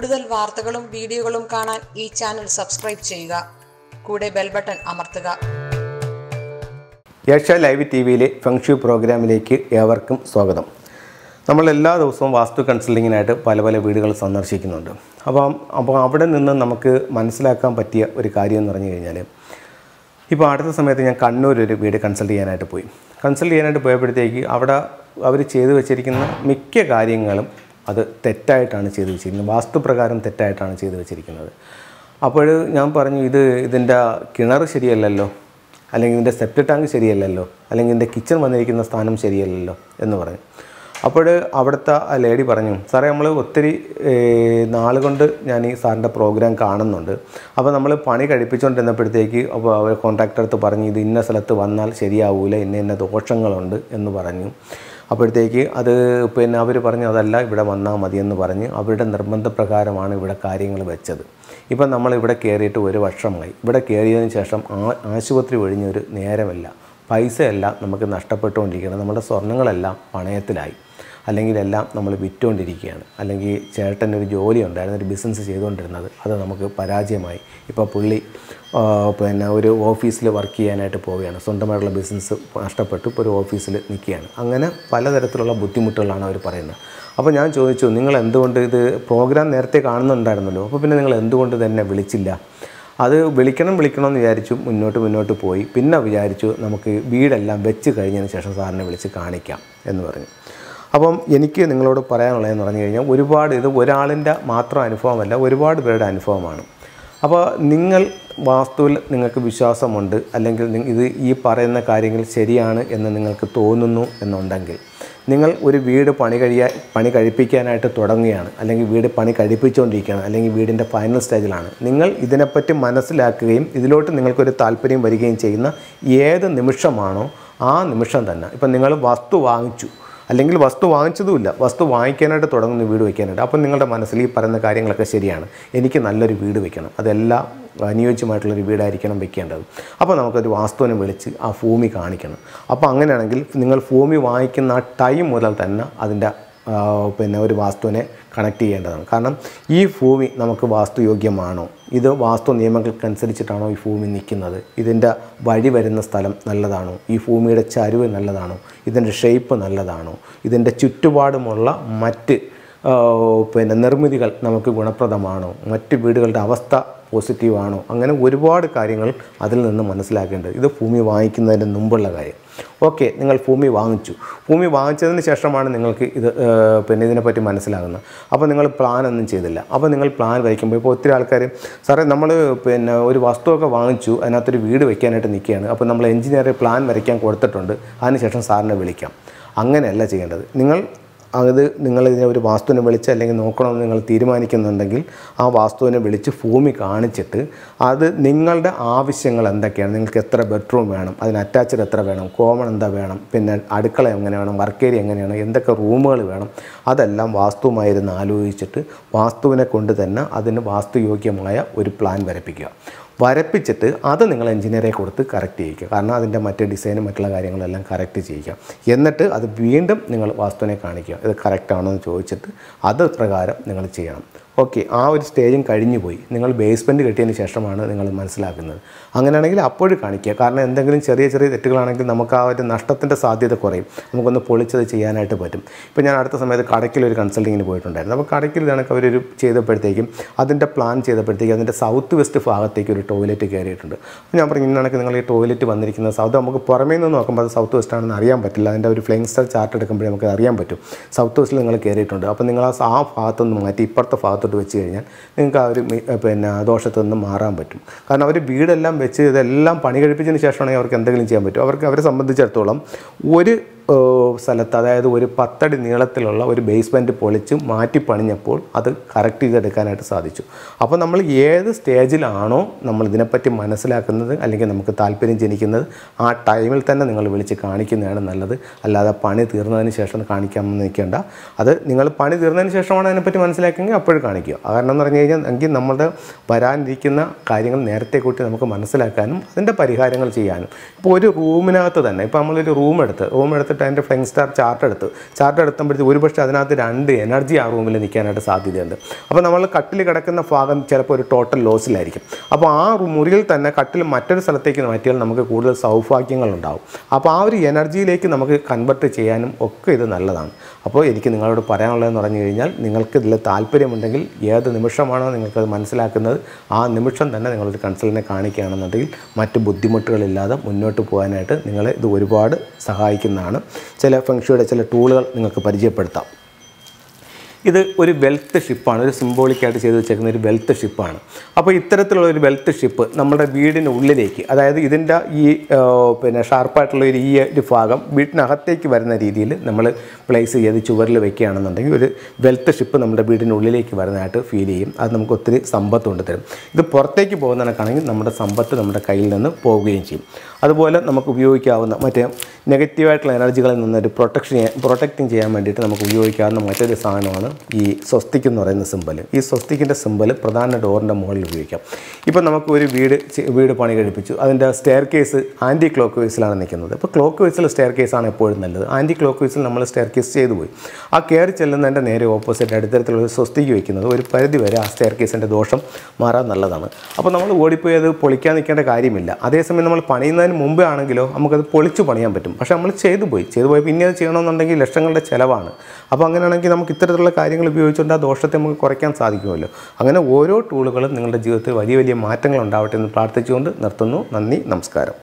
കൂടുതൽ വാർത്തകളും വീഡിയോകളും കാണാൻ ഈ ചാനൽ സബ്സ്ക്രൈബ് ചെയ്യുക കൂടെ ബെൽ ബട്ടൺ അമർത്തുക ഏഷ്യ ലൈവ് ടി വിയിലെ ഫെങ്ഷു പ്രോഗ്രാമിലേക്ക് ഏവർക്കും സ്വാഗതം നമ്മൾ എല്ലാ ദിവസവും വാസ്തു കൺസൾട്ടിങ്ങിനായിട്ട് പല പല വീടുകൾ സന്ദർശിക്കുന്നുണ്ട് അപ്പം അപ്പോൾ അവിടെ നിന്ന് നമുക്ക് മനസ്സിലാക്കാൻ പറ്റിയ ഒരു കാര്യം എന്ന് പറഞ്ഞു കഴിഞ്ഞാൽ ഇപ്പോൾ അടുത്ത സമയത്ത് ഞാൻ കണ്ണൂർ ഒരു വീട് കൺസൾട്ട് ചെയ്യാനായിട്ട് പോയി കൺസൾട്ട് ചെയ്യാനായിട്ട് പോയപ്പോഴത്തേക്ക് അവിടെ അവർ ചെയ്തു വെച്ചിരിക്കുന്ന മിക്ക കാര്യങ്ങളും അത് തെറ്റായിട്ടാണ് ചെയ്തു വെച്ചിരിക്കുന്നത് വാസ്തുപ്രകാരം തെറ്റായിട്ടാണ് ചെയ്തു വെച്ചിരിക്കുന്നത് അപ്പോൾ ഞാൻ പറഞ്ഞു ഇത് ഇതിൻ്റെ കിണർ ശരിയല്ലല്ലോ അല്ലെങ്കിൽ ഇതിൻ്റെ സെപ്റ്റ് ടാങ്ക് ശരിയല്ലല്ലോ അല്ലെങ്കിൽ ഇതിൻ്റെ കിച്ചൺ വന്നിരിക്കുന്ന സ്ഥാനം ശരിയല്ലല്ലോ എന്ന് പറഞ്ഞു അപ്പോൾ അവിടുത്തെ ആ ലേഡി പറഞ്ഞു സാറേ നമ്മൾ ഒത്തിരി നാൾ കൊണ്ട് ഞാൻ ഈ സാറിൻ്റെ പ്രോഗ്രാം കാണുന്നുണ്ട് അപ്പോൾ നമ്മൾ പണി കഴിപ്പിച്ചുകൊണ്ടിരുന്നപ്പോഴത്തേക്ക് അപ്പോൾ അവർ കോൺട്രാക്ടർ അടുത്ത് പറഞ്ഞു ഇത് ഇന്ന സ്ഥലത്ത് വന്നാൽ ശരിയാവൂല ഇന്ന ഇന്ന ദോഷങ്ങളുണ്ട് എന്ന് പറഞ്ഞു അപ്പോഴത്തേക്ക് അത് പിന്നെ അവർ പറഞ്ഞു അതല്ല ഇവിടെ വന്നാൽ മതിയെന്ന് പറഞ്ഞ് അവരുടെ നിർബന്ധപ്രകാരമാണ് ഇവിടെ കാര്യങ്ങൾ വെച്ചത് ഇപ്പം നമ്മൾ ഇവിടെ കയറിയിട്ട് ഒരു വർഷമായി ഇവിടെ കയറിയതിന് ശേഷം ആ ആശുപത്രി ഒഴിഞ്ഞൊരു നേരമല്ല പൈസയെല്ലാം നമുക്ക് നഷ്ടപ്പെട്ടുകൊണ്ടിരിക്കുകയാണ് നമ്മുടെ സ്വർണ്ണങ്ങളെല്ലാം പണയത്തിലായി അല്ലെങ്കിൽ എല്ലാം നമ്മൾ വിറ്റുകൊണ്ടിരിക്കുകയാണ് അല്ലെങ്കിൽ ചേട്ടനൊരു ജോലി ഉണ്ടായിരുന്നു ഒരു ബിസിനസ് ചെയ്തുകൊണ്ടിരുന്നത് അത് നമുക്ക് പരാജയമായി ഇപ്പോൾ പുള്ളി ആ, പിന്നെ ഒരു ഓഫീസിൽ വർക്ക് ചെയ്യാനായിട്ട് പോവുകയാണ് സ്വന്തമായിട്ടുള്ള ബിസിനസ് നഷ്ടപ്പെട്ടു ഇപ്പോൾ ഒരു ഓഫീസിൽ നിൽക്കുകയാണ് അങ്ങനെ പലതരത്തിലുള്ള ബുദ്ധിമുട്ടുകളാണ് അവർ പറയുന്നത് അപ്പോൾ ഞാൻ ചോദിച്ചു നിങ്ങൾ എന്തുകൊണ്ട് ഇത് പ്രോഗ്രാം നേരത്തെ കാണുന്നുണ്ടായിരുന്നല്ലോ അപ്പോൾ പിന്നെ നിങ്ങൾ എന്തുകൊണ്ട് തന്നെ വിളിച്ചില്ല അത് വിളിക്കണം വിളിക്കണം എന്ന് വിചാരിച്ചു മുന്നോട്ട് മുന്നോട്ട് പോയി പിന്നെ വിചാരിച്ചു നമുക്ക് വീടെല്ലാം വെച്ച് കഴിഞ്ഞതിന് ശേഷം സാറിനെ വിളിച്ച് കാണിക്കാം എന്ന് പറഞ്ഞു അപ്പം എനിക്ക് നിങ്ങളോട് പറയാനുള്ളതെന്ന് പറഞ്ഞു കഴിഞ്ഞാൽ ഒരുപാട് ഇത് ഒരാളിൻ്റെ മാത്രം അനുഭവമല്ല ഒരുപാട് പേരുടെ അനുഭവമാണ് അപ്പോൾ നിങ്ങൾ വാസ്തുവിൽ നിങ്ങൾക്ക് വിശ്വാസമുണ്ട് അല്ലെങ്കിൽ നി- ഇത് ഈ പറയുന്ന കാര്യങ്ങൾ ശരിയാണ് എന്ന് നിങ്ങൾക്ക് തോന്നുന്നു എന്നുണ്ടെങ്കിൽ നിങ്ങൾ ഒരു വീട് പണി കഴിയാൻ പണി കഴിപ്പിക്കാനായിട്ട് തുടങ്ങുകയാണ് അല്ലെങ്കിൽ വീട് പണി കഴിപ്പിച്ചുകൊണ്ടിരിക്കുകയാണ് അല്ലെങ്കിൽ വീടിൻ്റെ ഫൈനൽ സ്റ്റേജിലാണ് നിങ്ങൾ ഇതിനെപ്പറ്റി മനസ്സിലാക്കുകയും ഇതിലോട്ട് നിങ്ങൾക്കൊരു താല്പര്യം വരികയും ചെയ്യുന്ന ഏത് നിമിഷമാണോ ആ നിമിഷം തന്നെ ഇപ്പം നിങ്ങൾ വസ്തു വാങ്ങിച്ചു അല്ലെങ്കിൽ വസ്തു വാങ്ങിച്ചതുമില്ല വസ്തു വാങ്ങിക്കാനായിട്ട് തുടങ്ങുന്നു വീട് വയ്ക്കാനായിട്ട് അപ്പം നിങ്ങളുടെ മനസ്സിൽ ഈ പറയുന്ന കാര്യങ്ങളൊക്കെ ശരിയാണ് എനിക്ക് നല്ലൊരു വീട് വെക്കണം അതെല്ലാം അനുയോജ്യമായിട്ടുള്ളൊരു വീടായിരിക്കണം വെക്കേണ്ടത് അപ്പോൾ നമുക്കൊരു വാസ്തുവിനെ വിളിച്ച് ആ ഭൂമി കാണിക്കണം അപ്പോൾ അങ്ങനെയാണെങ്കിൽ നിങ്ങൾ ഭൂമി വാങ്ങിക്കുന്ന ആ ടൈം മുതൽ തന്നെ അതിൻ്റെ ആ, പിന്നെ ഒരു വാസ്തുവിനെ കണക്ട് ചെയ്യേണ്ടതാണ് കാരണം ഈ ഭൂമി നമുക്ക് വാസ്തുയോഗ്യമാണോ ഇത് വാസ്തു നിയമങ്ങൾക്കനുസരിച്ചിട്ടാണോ ഈ ഭൂമി നിൽക്കുന്നത് ഇതിൻ്റെ വഴി വരുന്ന സ്ഥലം നല്ലതാണോ ഈ ഭൂമിയുടെ ചരിവ് നല്ലതാണോ ഇതിൻ്റെ ഷേപ്പ് നല്ലതാണോ ഇതിൻ്റെ ചുറ്റുപാടുമുള്ള മറ്റ് ആ, പിന്നെ നിർമ്മിതികൾ നമുക്ക് ഗുണപ്രദമാണോ മറ്റ് വീടുകളുടെ അവസ്ഥ പോസിറ്റീവാണോ അങ്ങനെ ഒരുപാട് കാര്യങ്ങൾ അതിൽ നിന്ന് മനസ്സിലാക്കേണ്ടത് ഇത് ഭൂമി വാങ്ങിക്കുന്നതിന് മുമ്പുള്ള കാര്യം ഓക്കെ നിങ്ങൾ ഭൂമി വാങ്ങിച്ചു ഭൂമി വാങ്ങിച്ചതിന് ശേഷമാണ് നിങ്ങൾക്ക് ഇത് ആ, പിന്നെ ഇതിനെപ്പറ്റി മനസ്സിലാകുന്നത് അപ്പോൾ നിങ്ങൾ പ്ലാൻ ഒന്നും ചെയ്തില്ല അപ്പോൾ നിങ്ങൾ പ്ലാൻ വയ്ക്കുമ്പോൾ ഇപ്പോൾ ഒത്തിരി ആൾക്കാർ സാറേ നമ്മൾ പിന്നെ ഒരു വസ്തുവൊക്കെ വാങ്ങിച്ചു അതിനകത്തൊരു വീട് വെക്കാനായിട്ട് നിൽക്കുകയാണ് അപ്പോൾ നമ്മൾ എഞ്ചിനീയർ പ്ലാൻ വരയ്ക്കാൻ കൊടുത്തിട്ടുണ്ട് അതിനുശേഷം സാറിനെ വിളിക്കാം അങ്ങനെയല്ല ചെയ്യേണ്ടത് നിങ്ങൾ അത് നിങ്ങൾ ഇതിനെ ഒരു വാസ്തുവിനെ വിളിച്ച് അല്ലെങ്കിൽ നോക്കണമെന്ന് നിങ്ങൾ തീരുമാനിക്കുന്നുണ്ടെങ്കിൽ ആ വാസ്തുവിനെ വിളിച്ച് ഭൂമി കാണിച്ചിട്ട് അത് നിങ്ങളുടെ ആവശ്യങ്ങൾ എന്തൊക്കെയാണ് നിങ്ങൾക്ക് എത്ര ബെഡ്റൂം വേണം അതിന് അറ്റാച്ച്ഡ് എത്ര വേണം കോമൺ എന്താ വേണം പിന്നെ അടുക്കള എങ്ങനെ വേണം വർക്ക് ഏരിയ എങ്ങനെയാണ് എന്തൊക്കെ റൂമുകൾ വേണം അതെല്ലാം വാസ്തുവുമായിരുന്ന് ആലോചിച്ചിട്ട് വാസ്തുവിനെ കൊണ്ട് തന്നെ അതിന് വാസ്തുയോഗ്യമായ ഒരു പ്ലാൻ വരപ്പിക്കുക വരപ്പിച്ചിട്ട് അത് നിങ്ങൾ എഞ്ചിനീയറെ കൊടുത്ത് കറക്റ്റ് ചെയ്യിക്കുക കാരണം അതിൻ്റെ മറ്റ് ഡിസൈനും മറ്റുള്ള കാര്യങ്ങളെല്ലാം കറക്റ്റ് ചെയ്യിക്കുക എന്നിട്ട് അത് വീണ്ടും നിങ്ങൾ വാസ്തുവിനെ കാണിക്കുക ഇത് കറക്റ്റാണോ എന്ന് ചോദിച്ചിട്ട് അത് പ്രകാരം നിങ്ങൾ ചെയ്യണം ഓക്കെ ആ ഒരു സ്റ്റേജും കഴിഞ്ഞു പോയി നിങ്ങൾ ബേസ്മെൻറ്റ് കെട്ടിയതിന് ശേഷമാണ് നിങ്ങൾ മനസ്സിലാക്കുന്നത് അങ്ങനെയാണെങ്കിൽ അപ്പോഴും കാണിക്കുക കാരണം എന്തെങ്കിലും ചെറിയ ചെറിയ തെറ്റുകളാണെങ്കിൽ നമുക്ക് ആ ഒരു നഷ്ടത്തിൻ്റെ സാധ്യത കുറയും നമുക്കൊന്ന് പൊളിച്ചത് ചെയ്യാനായിട്ട് പറ്റും ഇപ്പോൾ ഞാൻ അടുത്ത സമയത്ത് കടയ്ക്കിൽ ഒരു കൺസൾട്ടിങ്ങിന് പോയിട്ടുണ്ടായിരുന്നു അപ്പോൾ കടയ്ക്കിൽ കണക്ക് അവരൊരു ചെയ്തപ്പോഴത്തേക്കും അതിൻ്റെ പ്ലാൻ ചെയ്തപ്പോഴത്തേക്കും അതിൻ്റെ സൗത്ത് വെസ്റ്റ് ഭാഗത്തേക്ക് ഒരു ടോയ്ലറ്റ് കയറിയിട്ടുണ്ട് അപ്പോൾ ഞാൻ പറഞ്ഞു ഇന്നാണെങ്കിൽ നിങ്ങൾ ഈ ടോയ്ലറ്റ് വന്നിരിക്കുന്നത് സൗത്ത് നമുക്ക് പുറമേ നിന്ന് നോക്കുമ്പോൾ അത് സൗത്ത് വെസ്റ്റ് ആണെന്ന് അറിയാൻ പറ്റില്ല അതിൻ്റെ ഒരു ഫ്ലെയിങ് സ്റ്റർ ചാർട്ട് എടുക്കുമ്പോഴേ നമുക്ക് അറിയാൻ പറ്റും സൗത്ത് വെസ്റ്റിൽ നിങ്ങൾ കയറിയിട്ടുണ്ട് അപ്പോൾ നിങ്ങൾ ആ സ- ആ ഭാഗത്തുനിന്ന് മാറ്റി ഇപ്പുറത്തെ ഭാഗത്തോട്ട് വെച്ച് കഴിഞ്ഞാൽ നിങ്ങൾക്ക് ആ ഒരു മി- പിന്നെ ദോഷത്തിൽ നിന്ന് മാറാൻ പറ്റും കാരണം അവർ വീടെല്ലാം വെച്ച് ഇതെല്ലാം പണി കഴിപ്പിച്ചതിന് ശേഷമാണെങ്കിൽ അവർക്ക് എന്തെങ്കിലും ചെയ്യാൻ പറ്റും അവർക്ക് അവരെ സംബന്ധിച്ചിടത്തോളം ഒരു ഏഹ്, സ്ഥലത്ത് അതായത് ഒരു പത്തടി നീളത്തിലുള്ള ഒരു ബേസ്മെൻറ്റ് പൊളിച്ച് മാറ്റി പണിഞ്ഞപ്പോൾ അത് കറക്റ്റ് ചെയ്തെടുക്കാനായിട്ട് സാധിച്ചു അപ്പോൾ നമ്മൾ ഏത് സ്റ്റേജിലാണോ നമ്മൾ ഇതിനെപ്പറ്റി മനസ്സിലാക്കുന്നത് അല്ലെങ്കിൽ നമുക്ക് താല്പര്യം ജനിക്കുന്നത് ആ ടൈമിൽ തന്നെ നിങ്ങൾ വിളിച്ച് കാണിക്കുന്നതാണ് നല്ലത് അല്ലാതെ പണി തീർന്നതിന് ശേഷം കാണിക്കാമെന്ന് നിൽക്കേണ്ട അത് നിങ്ങൾ പണി തീർന്നതിന് ശേഷമാണ് അതിനെപ്പറ്റി മനസ്സിലാക്കിയെങ്കിൽ അപ്പോഴും കാണിക്കുക കാരണം എന്ന് പറഞ്ഞു കഴിഞ്ഞാൽ എങ്കിൽ നമ്മുടെ വരാനിരിക്കുന്ന കാര്യങ്ങൾ നേരത്തെ കൂട്ടി നമുക്ക് മനസ്സിലാക്കാനും അതിൻ്റെ പരിഹാരങ്ങൾ ചെയ്യാനും ഇപ്പോൾ ഒരു റൂമിനകത്ത് തന്നെ ഇപ്പോൾ നമ്മളൊരു റൂം എടുത്ത് റൂം എടുത്തിട്ട് അതിൻ്റെ ഫ്ലെങ് ഷൈനിങ് സ്റ്റാർ ചാർട്ട് എടുത്തു ചാർട്ട് എടുത്തുമ്പോഴത്തേക്ക് ഒരുപക്ഷെ അതിനകത്ത് രണ്ട് എനർജി ആ റൂമിൽ നിൽക്കാനായിട്ട് സാധ്യതയുണ്ട് അപ്പോൾ നമ്മൾ കട്ടിൽ കിടക്കുന്ന ഭാഗം ചിലപ്പോൾ ഒരു ടോട്ടൽ ലോസിലായിരിക്കും അപ്പോൾ ആ റൂ- മുറിയിൽ തന്നെ കട്ടിൽ മറ്റൊരു സ്ഥലത്തേക്ക് മാറ്റിയാൽ നമുക്ക് കൂടുതൽ സൗഭാഗ്യങ്ങളുണ്ടാവും അപ്പോൾ ആ ഒരു എനർജിയിലേക്ക് നമുക്ക് കൺവെർട്ട് ചെയ്യാനും ഒക്കെ ഇത് നല്ലതാണ് അപ്പോൾ എനിക്ക് നിങ്ങളോട് പറയാനുള്ളതെന്ന് പറഞ്ഞു കഴിഞ്ഞാൽ നിങ്ങൾക്ക് ഇതിൽ താല്പര്യമുണ്ടെങ്കിൽ ഏത് നിമിഷമാണോ നിങ്ങൾക്കത് മനസ്സിലാക്കുന്നത് ആ നിമിഷം തന്നെ നിങ്ങളൊരു കൺസൾട്ടിനെ കാണിക്കുകയാണെന്നുണ്ടെങ്കിൽ മറ്റ് ബുദ്ധിമുട്ടുകളില്ലാതെ മുന്നോട്ട് പോകാനായിട്ട് നിങ്ങളെ ഇത് ഒരുപാട് സഹായിക്കുന്നതാണ് ചില ഫംഗ്ഷയുടെ ചില ടൂളുകൾ നിങ്ങൾക്ക് പരിചയപ്പെടുത്താം ഇത് ഒരു വെൽത്ത് ഷിപ്പാണ് ഒരു സിംബോളിക്കായിട്ട് ചെയ്ത് വെച്ചേക്കുന്ന ഒരു വെൽത്ത് ഷിപ്പാണ് അപ്പോൾ ഇത്തരത്തിലുള്ള ഒരു വെൽത്ത് ഷിപ്പ് നമ്മുടെ വീടിന് ഉള്ളിലേക്ക് അതായത് ഇതിൻ്റെ ഈ ആ, പിന്നെ ഷാർപ്പായിട്ടുള്ള ഒരു ഈ ഒരു ഭാഗം വീട്ടിനകത്തേക്ക് വരുന്ന രീതിയിൽ നമ്മൾ പ്ലേസ് ചെയ്ത് ചുവരിൽ വെക്കുകയാണെന്നുണ്ടെങ്കിൽ ഒരു വെൽത്ത് ഷിപ്പ് നമ്മുടെ വീടിൻ്റെ ഉള്ളിലേക്ക് വരുന്നതായിട്ട് ഫീൽ ചെയ്യും അത് നമുക്ക് ഒത്തിരി സമ്പത്ത് കൊണ്ട് തരും ഇത് പുറത്തേക്ക് പോകുന്ന കണക്കാണെങ്കിൽ നമ്മുടെ സമ്പത്ത് നമ്മുടെ കയ്യിൽ നിന്ന് പോവുകയും ചെയ്യും അതുപോലെ നമുക്ക് ഉപയോഗിക്കാവുന്ന മറ്റേ നെഗറ്റീവായിട്ടുള്ള എനർജികളിൽ നിന്ന് ഒരു പ്രൊട്ടക്ഷൻ പ്രൊട്ടക്റ്റിംഗ് ചെയ്യാൻ വേണ്ടിയിട്ട് നമുക്ക് ഉപയോഗിക്കാവുന്ന മറ്റൊരു സാധനമാണ് ഈ സ്വസ്തിക് എന്ന് പറയുന്ന സിമ്പൽ ഈ സ്വസ്തിക്കിൻ്റെ സിമ്പൽ പ്രധാന ഡോറിൻ്റെ മുകളിൽ ഉപയോഗിക്കാം ഇപ്പോൾ നമുക്ക് ഒരു വീട് ചെ- വീട് പണി കഴിപ്പിച്ചു അതിൻ്റെ സ്റ്റെയർ കേസ് ആൻറ്റി ക്ലോക്ക് വൈസിലാണ് നിൽക്കുന്നത് ഇപ്പോൾ ക്ലോക്ക് വൈസിൽ സ്റ്റെയർ കേസാണ് എപ്പോഴും നല്ലത് ആൻറ്റി ക്ലോക്ക് വൈസിൽ നമ്മൾ സ്റ്റെയർ കേസ് ചെയ്തു പോയി ആ കയറി ചെല്ലുന്നതിൻ്റെ നേരെ ഓപ്പോസിറ്റ് അടുത്തരത്തിലുള്ള ഒരു സ്വസ്തിക്ക് വയ്ക്കുന്നത് ഒരു പരിധി വരെ ആ സ്റ്റെയർ കേസിൻ്റെ ദോഷം മാറാൻ നല്ലതാണ് അപ്പോൾ നമ്മൾ ഓടിപ്പോയി അത് പൊളിക്കാൻ നിൽക്കേണ്ട കാര്യമില്ല അതേസമയം നമ്മൾ പണിയുന്നതിന് മുമ്പേ ആണെങ്കിലോ നമുക്കത് പൊളിച്ച് പണിയാൻ പറ്റും പക്ഷേ നമ്മൾ ചെയ്തു പോയി ചെയ്തു പോയി പിന്നെ അത് ചെയ്യണമെന്നുണ്ടെങ്കിൽ ലക്ഷങ്ങളുടെ ചിലവാണ് അപ്പോൾ അങ്ങനെയാണെങ്കിൽ നമുക്ക് ഇത്തരത്തിലുള്ള കാര്യങ്ങൾ ഉപയോഗിച്ചുകൊണ്ട് ആ ദോഷത്തെ നമുക്ക് കുറയ്ക്കാൻ സാധിക്കുമല്ലോ അങ്ങനെ ഓരോ ടൂളുകളും നിങ്ങളുടെ ജീവിതത്തിൽ വലിയ വലിയ മാറ്റങ്ങൾ ഉണ്ടാവട്ടെ എന്ന് പ്രാർത്ഥിച്ചുകൊണ്ട് നിർത്തുന്നു നന്ദി നമസ്കാരം